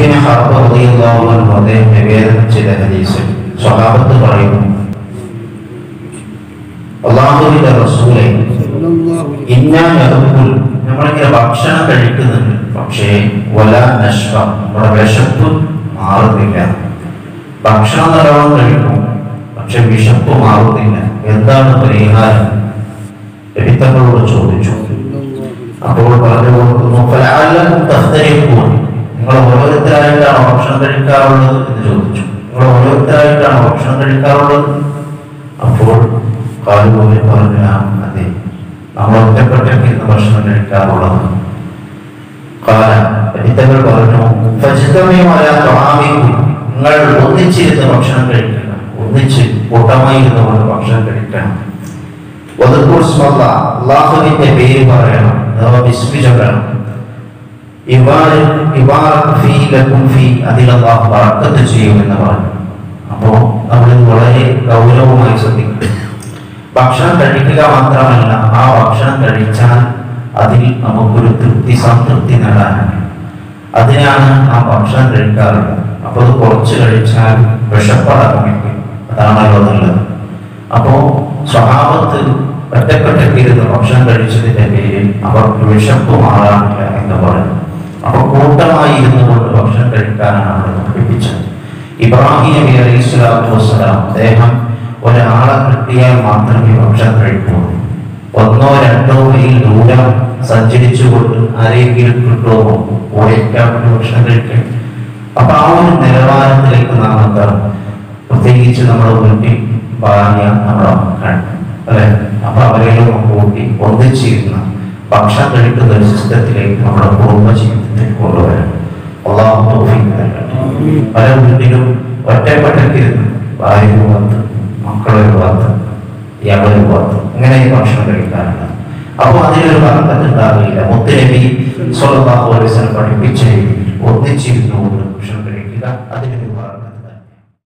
സുഫിയൻ ഹർബ് റളിയല്ലാഹു അൻഹു അദ്ദേഹം നിവേദനം ചെയ്ത ഹദീസിൽ സ്വഹാബത്ത് പറയുന്നു അള്ളാഹുവിന്റെ റസൂലെ ഇന്നാ യദുൽ നമ്മളിങ്ങനെ ഭക്ഷണം കഴിക്കുന്നുണ്ട് പക്ഷേ വല നഷ്ക നമ്മുടെ വിശപ്പ് മാറുന്നില്ല ഭക്ഷണം നല്ലോണം കഴിക്കും പക്ഷെ വിശപ്പ് മാറുന്നില്ല എന്താണ് പരിഹാരം ലഭിത്തങ്ങളോട് ചോദിച്ചു അപ്പോൾ പറഞ്ഞു കൊടുക്കുന്നു ഫലഅല്ലകും തഖ്തരിഖൂൻ നിങ്ങൾ ഓരോരുത്തരായിട്ടാണോ ഭക്ഷണം കഴിക്കാറുള്ളത് എന്ന് ചോദിച്ചു നിങ്ങൾ ഓരോരുത്തരായിട്ടാണോ ഭക്ഷണം കഴിക്കാറുള്ളത് അപ്പോൾ കാലുപോലെ പറഞ്ഞു "ആ, അതെ നമ്മൾ ഒറ്റപ്പെട്ടൊക്കെ ഇന്ന് ഭക്ഷണം കഴിക്കാറുള്ളത് കാല ലഭിത്തങ്ങൾ പറഞ്ഞു ഫജിതമയമായ ത്വാമിക്കും നിങ്ങൾ ഒന്നിച്ചിരുന്ന് ഭക്ഷണം കഴിക്കണം ഒന്നിച്ച് കൂട്ടമായി ഇരുന്നുകൊണ്ട് ഭക്ഷണം കഴിക്കണം വധുക്കൂർ സ്മല്ല അള്ളാഹുവിന്റെ പേര് പറയണം അഥവാ ബിസ്മി ചൊല്ലണം ഇവാര് ഇവാറത്ത് ഫീ ലക്കും ഫീ അതിൽ അള്ളാഹു ബറക്കത്ത് ചെയ്യുമെന്ന് പറഞ്ഞു അപ്പോ നമ്മൾ ഇത് വളരെ ഗൗരവമായി ശ്രദ്ധിക്കണം ഭക്ഷണം കഴിക്കുക മാത്രമല്ല ആ ഭക്ഷണം കഴിച്ചാൽ അതിൽ നമുക്കൊരു തൃപ്തി സംതൃപ്തി നേടാനാണ് അതിനാണ് ആ ഭക്ഷണം കഴിക്കാറുള്ളത് അപ്പൊ അത് കുറച്ച് കഴിച്ചാൽ വിഷപ്പടക്കമിക്കും അതാണല്ലോ നല്ലത് അപ്പോ സ്വഭാവത്ത് ഒറ്റപ്പെട്ടെത്തിയിരുന്ന ഭക്ഷണം കഴിച്ചതിന്റെ പേരിൽ അവർക്ക് വിശപ്പ് മാറാനില്ല എന്ന് പറഞ്ഞു അപ്പൊ കൂട്ടമായി ഇരുന്നു കൊണ്ട് ഭക്ഷണം കഴിക്കാനാണ് അവിടെ പഠിപ്പിച്ചത് ഇബ്രാഹിം നബി അലൈഹി സ്വലാത്തു വസ്സലാം അദ്ദേഹം ഒരാളെ കിട്ടിയാൽ മാത്രമേ ഭക്ഷണം കഴിക്കുള്ളൂ ഒന്നോ രണ്ടോ മൈൽ ദൂരം സഞ്ചരിച്ചുകൊണ്ട് ആരെങ്കിലും കിട്ടുമോ ഓടിക്കാൻ വേണ്ടി ഭക്ഷണം കഴിക്കാൻ അപ്പൊ ആ ഒരു നിലവാരത്തിലേക്ക് നാം എത്തണം പ്രത്യേകിച്ച് നമ്മുടെ വീട്ടിൽ ഭാര്യ നമ്മുടെ മക്കൾ അല്ലെ അപ്പൊ അവരെല്ലാം കൂട്ടി ഒന്നിച്ചിരുന്ന ഭക്ഷണം കഴിക്കുന്ന ഒരു സിസ്റ്റത്തിലേക്ക് നമ്മുടെ കുടുംബ ജീവിതത്തിൽ കൊണ്ടുവരണം അള്ളാഹു തൗഫീഖ് നൽകട്ടെ പല വീട്ടിലും ഒറ്റപ്പെട്ടക്കിരുന്ന് ഭാര്യ ഒരു ഭാഗത്ത് മക്കളൊരു ഭാഗത്ത് ഇയാളൊരു ഭാഗത്ത് ഇങ്ങനെ ഈ ഭക്ഷണം കഴിക്കാറുണ്ട് അപ്പൊ അതിലൊരു ബർക്കത്ത് ഉണ്ടാവില്ല മുത്തനബി സ്വല്ലല്ലാഹു അലൈഹി വസല്ലം പഠിപ്പിച്ച രീതിയിൽ ഒന്നിച്ചിരുന്നുകൊണ്ട് ഭക്ഷണം കഴിക്കുക അതിന്